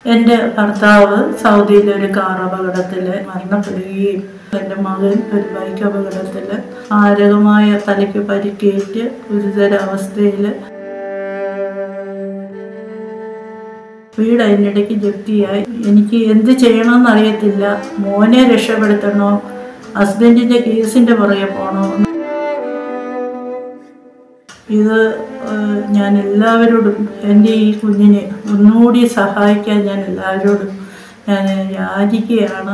എൻ്റെ ഭർത്താവ് സൗദിയിലെ ഒരു കാർ അപകടത്തിൽ മരണപ്പെടുകയും എൻ്റെ മകൻ ഒരു ബൈക്ക് അപകടത്തിൽ മാരകമായ തലയ്ക്ക് പരിക്കേറ്റ് ഗുരുതരാവസ്ഥയിൽ വീട് അതിനിടയ്ക്ക് ജപ്തിയായി എനിക്ക് എന്ത് ചെയ്യണമെന്ന് അറിയത്തില്ല മോനെ രക്ഷപ്പെടുത്തണോ ഹസ്ബൻഡിൻ്റെ കേസിൻ്റെ പുറകെ പോകണോ ഇത് ഏഹ്, ഞാൻ എല്ലാവരോടും എൻ്റെ ഈ കുഞ്ഞിനെ ഒന്നുകൂടി സഹായിക്കാൻ ഞാൻ എല്ലാവരോടും ഞാൻ യാചിക്കുകയാണ്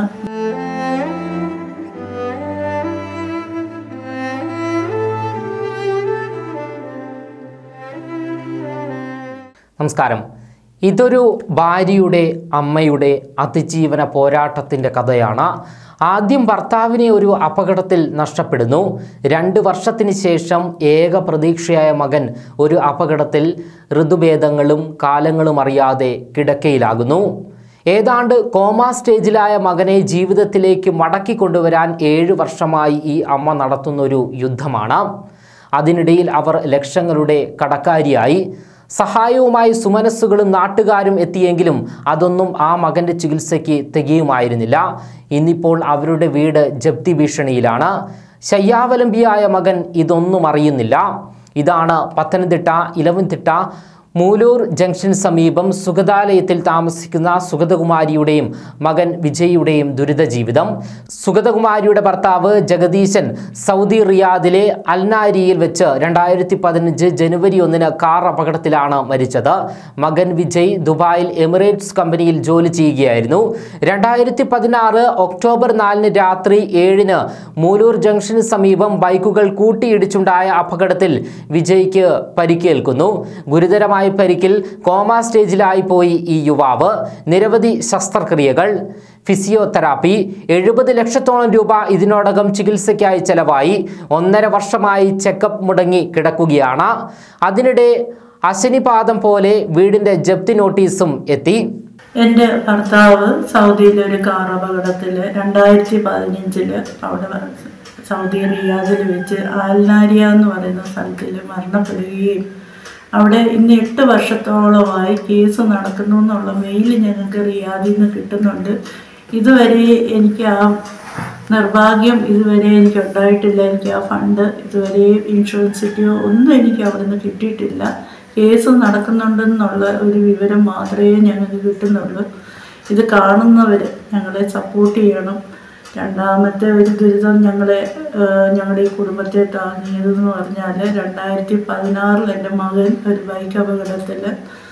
നമസ്കാരം ഇതൊരു ഭാര്യയുടെ അമ്മയുടെ അതിജീവന പോരാട്ടത്തിൻ്റെ കഥയാണ് ആദ്യം ഭർത്താവിനെ ഒരു അപകടത്തിൽ നഷ്ടപ്പെടുന്നു രണ്ട് വർഷത്തിന് ശേഷം ഏക പ്രതീക്ഷയായ മകൻ ഒരു അപകടത്തിൽ ഋതുഭേദങ്ങളും കാലങ്ങളും അറിയാതെ കിടക്കയിലാകുന്നു ഏതാണ്ട് കോമ സ്റ്റേജിലായ മകനെ ജീവിതത്തിലേക്ക് മടക്കി കൊണ്ടുവരാൻ ഏഴ് വർഷമായി ഈ അമ്മ നടത്തുന്നൊരു യുദ്ധമാണ് അതിനിടയിൽ അവർ ലക്ഷങ്ങളുടെ കടക്കാരിയായി സഹായവുമായി സുമനസ്സുകളും നാട്ടുകാരും എത്തിയെങ്കിലും അതൊന്നും ആ മകൻ്റെ ചികിത്സയ്ക്ക് തികയുമായിരുന്നില്ല ഇന്നിപ്പോൾ അവരുടെ വീട് ജപ്തി ഭീഷണിയിലാണ് ശയ്യാവലംബിയായ മകൻ ഇതൊന്നും അറിയുന്നില്ല ഇതാണ് പത്തനംതിട്ട ഇലവൻതിട്ട മൂലൂർ ജംഗ്ഷൻ സമീപം സുഗതാലയത്തിൽ താമസിക്കുന്ന സുഗതകുമാരിയുടെയും മകൻ വിജയുടെയും ദുരിത ജീവിതം സുഗതകുമാരിയുടെ ഭർത്താവ് ജഗദീശൻ സൗദി റിയാദിലെ അൽനാരിയിൽ വെച്ച് രണ്ടായിരത്തി പതിനഞ്ച് ജനുവരി ഒന്നിന് കാർ അപകടത്തിലാണ് മരിച്ചത് മകൻ വിജയ് ദുബായിൽ എമിറേറ്റ്സ് കമ്പനിയിൽ ജോലി ചെയ്യുകയായിരുന്നു രണ്ടായിരത്തി പതിനാറ് ഒക്ടോബർ നാലിന് രാത്രി ഏഴിന് മൂലൂർ ജംഗ്ഷന് സമീപം ബൈക്കുകൾ കൂട്ടിയിടിച്ചുണ്ടായ അപകടത്തിൽ വിജയ്ക്ക് പരിക്കേൽക്കുന്നു ഗുരുതരമായ പരിക്കിൽ കോമ സ്റ്റേജിലായി പോയി ഈ യുവാവ് നിരവധി ശസ്ത്രക്രിയകൾ ഫിസിയോതെറാപ്പി എഴുപത് ലക്ഷത്തോളം രൂപ ഇതിനോടകം ചികിത്സയ്ക്കായി ചെലവായി ഒന്നര വർഷമായി ചെക്കപ്പ് മുടങ്ങി കിടക്കുകയാണ് അതിനിടെ അശനിപാതം പോലെ വീടിന്റെ ജപ്തി നോട്ടീസും എത്തി എൻ്റെ ഭർത്താവ് സൗദിയിലെ ഒരു കാർ അപകടത്തിൽ രണ്ടായിരത്തി പതിനഞ്ചില് അവിടെ സൗദി റിയാദിൽ വെച്ച് ആൽനാരിയ എന്ന് പറയുന്ന സ്ഥലത്തിൽ മരണപ്പെടുകയും അവിടെ ഇന്ന് എട്ട് വർഷത്തോളമായി കേസ് നടക്കുന്നു എന്നുള്ള മെയിൽ ഞങ്ങൾക്ക് റിയാദിൽ നിന്ന് കിട്ടുന്നുണ്ട് ഇതുവരെ എനിക്ക് ആ നിർഭാഗ്യം ഇതുവരെ എനിക്ക് ഉണ്ടായിട്ടില്ല എനിക്ക് ആ ഫണ്ട് ഇതുവരെ ഇൻഷുറൻസ് കിട്ടിയോ ഒന്നും എനിക്ക് അവിടെ നിന്ന് കിട്ടിയിട്ടില്ല കേസ് നടക്കുന്നുണ്ടെന്നുള്ള ഒരു വിവരം മാത്രമേ ഞങ്ങൾക്ക് കിട്ടുന്നുള്ളൂ ഇത് കാണുന്നവർ ഞങ്ങളെ സപ്പോർട്ട് ചെയ്യണം രണ്ടാമത്തെ ഒരു ദുരിതം ഞങ്ങളെ ഏഹ്, ഞങ്ങളുടെ ഈ കുടുംബത്തെ താങ്ങിയതെന്ന് പറഞ്ഞാൽ രണ്ടായിരത്തി പതിനാറിൽ എൻ്റെ മകൻ ഒരു ബൈക്ക് അപകടത്തിൽ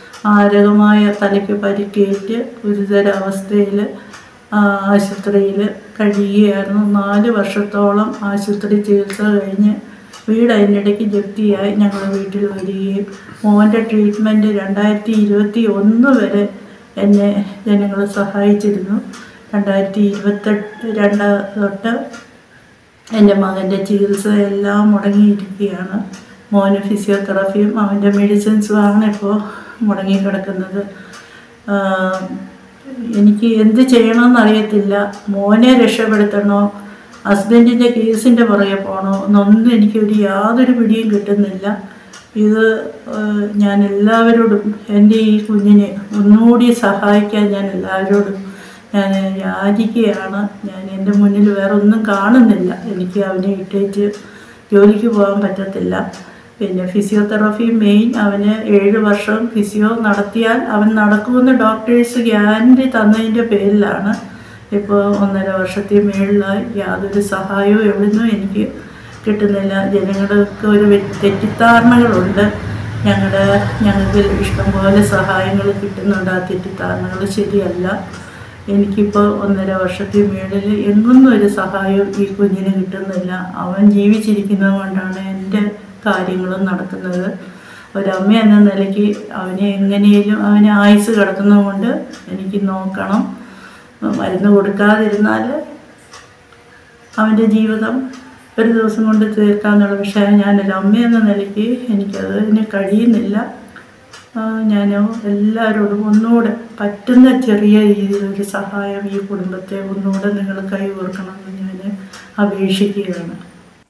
മാരകമായ തലയ്ക്ക് പരിക്കേറ്റ് ഗുരുതരാവസ്ഥയിൽ ആശുപത്രിയിൽ കഴിയുകയായിരുന്നു നാല് വർഷത്തോളം ആശുപത്രി ചികിത്സ കഴിഞ്ഞ് വീട് അതിനിടയ്ക്ക് ജപ്തിയായി ഞങ്ങൾ വീട്ടിൽ വരികയും മോൻ്റെ ട്രീറ്റ്മെൻറ്റ് രണ്ടായിരത്തി ഇരുപത്തി ഒന്ന് വരെ എന്നെ ജനങ്ങൾ സഹായിച്ചിരുന്നു രണ്ടായിരത്തി ഇരുപത്തെട്ട് രണ്ട് തൊട്ട് എൻ്റെ മകൻ്റെ ചികിത്സ എല്ലാം മുടങ്ങിയിരിക്കുകയാണ് മോന് ഫിസിയോതെറാപ്പിയും അവൻ്റെ മെഡിസിൻസുമാണ് ഇപ്പോൾ മുടങ്ങിക്കിടക്കുന്നത് ആഹ് എനിക്ക് എന്ത് ചെയ്യണമെന്ന് അറിയത്തില്ല മോനെ രക്ഷപ്പെടുത്തണോ ഹസ്ബൻഡിൻ്റെ കേസിൻ്റെ പുറകെ പോകണോ എന്നൊന്നും എനിക്കൊരു യാതൊരു പിടിയും കിട്ടുന്നില്ല ഇത് ആഹ് ഞാൻ എല്ലാവരോടും എൻ്റെ ഈ കുഞ്ഞിനെ ഒന്നുകൂടി സഹായിക്കാൻ ഞാൻ എല്ലാവരോടും ഞാൻ യാചിക്കുകയാണ് ഞാൻ എൻ്റെ മുന്നിൽ വേറെ ഒന്നും കാണുന്നില്ല എനിക്ക് അവനെ ഇട്ടേച്ച് ജോലിക്ക് പോകാൻ പറ്റത്തില്ല പിന്നെ ഫിസിയോതെറാപ്പി മെയിൻ അവന് ഏഴ് വർഷം ഫിസിയോ നടത്തിയാൽ അവൻ നടക്കുമെന്ന് ഡോക്ടേഴ്സ് ഗ്യാരണ്ടി തന്നതിൻ്റെ പേരിലാണ് ഇപ്പോൾ ഒന്നര വർഷത്തെ മേളിലായി യാതൊരു സഹായവും എവിടുന്നും എനിക്ക് കിട്ടുന്നില്ല ജനങ്ങൾക്ക് ഒരു വ്യ- തെറ്റിദ്ധാരണകളുണ്ട് ഞങ്ങളുടെ ഞങ്ങൾക്ക് ഇഷ്ടംപോലെ സഹായങ്ങൾ കിട്ടുന്നുണ്ട് ആ തെറ്റിദ്ധാരണകൾ ശരിയല്ല എനിക്കിപ്പോൾ ഒന്നര വർഷത്തെ മേളിൽ എങ്ങൊന്നും ഒരു സഹായവും ഈ കുഞ്ഞിന് കിട്ടുന്നില്ല അവൻ ജീവിച്ചിരിക്കുന്നത് കൊണ്ടാണ് എൻ്റെ കാര്യങ്ങളും നടക്കുന്നത് ഒരമ്മ എന്ന നിലയ്ക്ക് അവനെ എങ്ങനെയും അവന് ആയുസ് കിടക്കുന്നത് കൊണ്ട് എനിക്ക് നോക്കണം മരുന്ന് കൊടുക്കാതിരുന്നാൽ അവൻ്റെ ജീവിതം ഒരു ദിവസം കൊണ്ട് തീർക്കാന്നുള്ള പക്ഷേ ഞാനൊരു അമ്മ എന്ന നിലയ്ക്ക് എനിക്കതിന് കഴിയുന്നില്ല ആ, ഞാൻ എല്ലാവരോടും ഒന്നുകൂടെ പറ്റുന്ന ചെറിയ രീതിയിലൊരു സഹായം ഈ കുടുംബത്തെ ഒന്നുകൂടെ നിങ്ങൾ കൈകോർക്കണമെന്ന് ഞാൻ അപേക്ഷിക്കുകയാണ്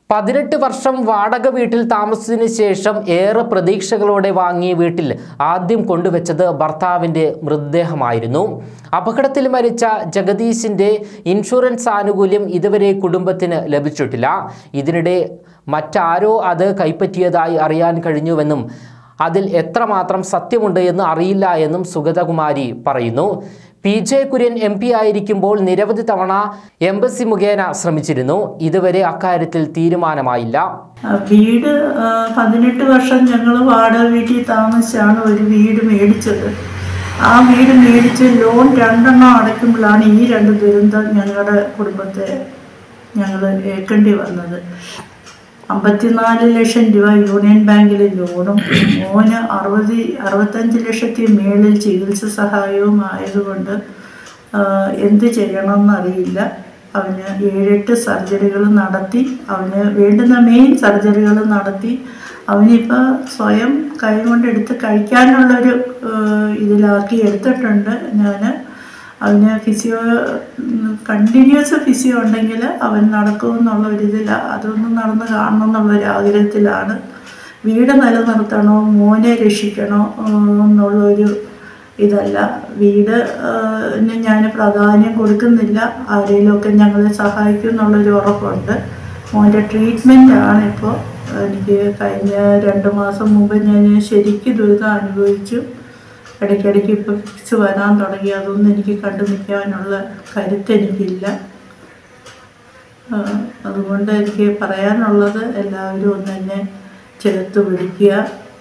പതിനെട്ട് വർഷം വാടക വീട്ടിൽ താമസത്തിന് ശേഷം ഏറെ പ്രതീക്ഷകളോടെ വാങ്ങിയ വീട്ടിൽ ആദ്യം കൊണ്ടുവച്ചത് ഭർത്താവിൻ്റെ മൃതദേഹമായിരുന്നു അപകടത്തിൽ മരിച്ച ജഗദീശിൻ്റെ ഇൻഷുറൻസ് ആനുകൂല്യം ഇതുവരെ കുടുംബത്തിന് ലഭിച്ചിട്ടില്ല ഇതിനിടെ മറ്റാരോ അത് കൈപ്പറ്റിയതായി അറിയാൻ കഴിഞ്ഞുവെന്നും അതിൽ എത്രമാത്രം സത്യമുണ്ട് എന്ന് അറിയില്ല എന്നും സുഗതകുമാരി പറയുന്നു P J Kurian M P ആയിരിക്കുമ്പോൾ നിരവധി തവണ എംബസി മുഖേന ശ്രമിച്ചിരുന്നു ഇതുവരെ അക്കാര്യത്തിൽ തീരുമാനമായില്ല ആ, വീട് ആ, പതിനെട്ട് വർഷം ഞങ്ങൾ വാടക വീട്ടിൽ താമസിച്ചാണ് ഒരു വീട് മേടിച്ചത് ആ വീട് മേടിച്ച് ലോൺ രണ്ടെണ്ണം അടയ്ക്കുമ്പോഴാണ് ഈ രണ്ട് ദുരന്തം ഞങ്ങളുടെ കുടുംബത്തെ ഞങ്ങൾ ഏൽക്കേണ്ടി വന്നത് അമ്പത്തിനാല് ലക്ഷം രൂപ യൂണിയൻ ബാങ്കിലെ ലോണും മോന് അറുപത് അറുപത്തഞ്ച് ലക്ഷത്തി മേളിൽ ചികിത്സ സഹായവും ആയതുകൊണ്ട് ആ, എന്ത് ചെയ്യണമെന്നറിയില്ല അവന് ഏഴെട്ട് സർജറികൾ നടത്തി അവന് വേണ്ടുന്ന മെയിൻ സർജറികൾ നടത്തി അവനിപ്പോൾ സ്വയം കൈ കൊണ്ടെടുത്ത് കഴിക്കാനുള്ളൊരു ആ, ഇതിലാക്കി എടുത്തിട്ടുണ്ട് ഞാൻ അവന് ഫിസിയോ കണ്ടിന്യൂസ് ഫിസിയോ ഉണ്ടെങ്കിൽ അവൻ നടക്കുമെന്നുള്ള ഒരു ഇതില അതൊന്നും നടന്ന് കാണണം എന്നുള്ളൊരു ആഗ്രഹത്തിലാണ് വീട് നിലനിർത്തണോ മോനെ രക്ഷിക്കണോ ഉം, എന്നുള്ളൊരു ഇതല്ല വീട് ന് ഞാൻ പ്രാധാന്യം കൊടുക്കുന്നില്ല ആരെങ്കിലുമൊക്കെ ഞങ്ങളെ സഹായിക്കും എന്നുള്ളൊരു ഉറപ്പുണ്ട് മോൻ്റെ ട്രീറ്റ്മെൻ്റ് ആണ് ഇപ്പോൾ എനിക്ക് കഴിഞ്ഞ രണ്ട് മാസം മുമ്പ് ഞാൻ ശരിക്കും ദുരിതം അനുഭവിച്ചു ഇടയ്ക്കിടയ്ക്ക് ഇപ്പോൾ ഫിക്സ് വരാൻ തുടങ്ങി അതൊന്നും എനിക്ക് കണ്ടു നിൽക്കാനുള്ള കരുത്ത് എനിക്കില്ല ആ, അതുകൊണ്ട് എനിക്ക് പറയാനുള്ളത് എല്ലാവരും ഒന്ന് എന്നെ ചേർത്ത് പിടിക്കുക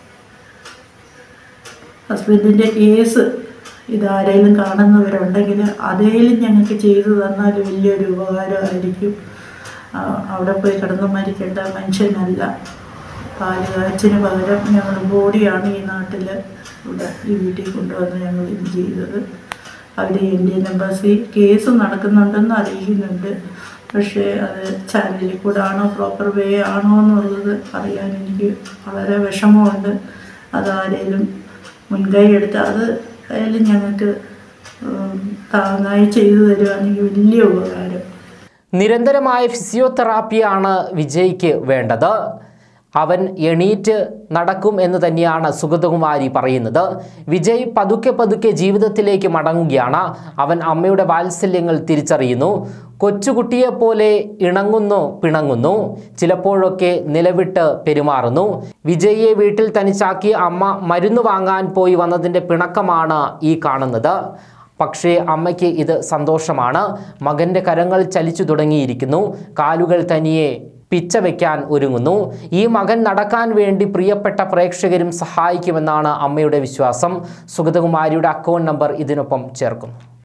ഹസ്ബൻഡിൻ്റെ കേസ് ഇതാരെങ്കിലും കാണുന്നവരുണ്ടെങ്കിൽ അതേലും ഞങ്ങൾക്ക് ചെയ്തു തന്നാൽ വലിയൊരു ഉപകാരമായിരിക്കും ആ, അവിടെ പോയി കിടന്ന് മരിക്കേണ്ട മനുഷ്യനല്ല പാല് കാച്ചിന് പകരം ഞങ്ങൾ ബോഡിയാണ് ഈ നാട്ടിൽ ഇവിടെ ഈ വീട്ടിൽ കൊണ്ടുവന്ന് ഞങ്ങൾ ഇത് ചെയ്തത് അവർ ഇന്ത്യൻ എംബസി കേസ് നടക്കുന്നുണ്ടെന്ന് അറിയിക്കുന്നുണ്ട് പക്ഷേ അത് ചാനലിൽ കൂടെ ആണോ പ്രോപ്പർ വേ ആണോ എന്നുള്ളത് അറിയാൻ എനിക്ക് വളരെ വിഷമമുണ്ട് അതാരേലും മുൻകൈ എടുത്ത് അത് ആയാലും ഞങ്ങൾക്ക് ഉം, താങ്ങായി ചെയ്തു തരുവാണെങ്കിൽ വലിയ ഉപകാരം നിരന്തരമായ ഫിസിയോതെറാപ്പിയാണ് വിജയ്ക്ക് വേണ്ടത് അവൻ എണീറ്റ് നടക്കും എന്ന് തന്നെയാണ് സുഗതകുമാരി പറയുന്നത് വിജയ് പതുക്കെ പതുക്കെ ജീവിതത്തിലേക്ക് മടങ്ങുകയാണ് അവൻ അമ്മയുടെ വാത്സല്യങ്ങൾ തിരിച്ചറിയുന്നു കൊച്ചുകുട്ടിയെപ്പോലെ ഇണങ്ങുന്നു പിണങ്ങുന്നു ചിലപ്പോഴൊക്കെ നിലവിട്ട് പെരുമാറുന്നു വിജയിയെ വീട്ടിൽ തനിച്ചാക്കി അമ്മ മരുന്ന് വാങ്ങാൻ പോയി വന്നതിൻ്റെ പിണക്കമാണ് ഈ കാണുന്നത് പക്ഷേ അമ്മയ്ക്ക് ഇത് സന്തോഷമാണ് മകൻ്റെ കരങ്ങൾ ചലിച്ചു തുടങ്ങിയിരിക്കുന്നു കാലുകൾ തനിയെ പിച്ച വയ്ക്കാൻ ഒരുങ്ങുന്നു ഈ മകൻ നടക്കാൻ വേണ്ടി പ്രിയപ്പെട്ട പ്രേക്ഷകരും സഹായിക്കുമെന്നാണ് അമ്മയുടെ വിശ്വാസം സുഗതകുമാരിയുടെ അക്കൗണ്ട് നമ്പർ ഇതിനൊപ്പം ചേർക്കുന്നു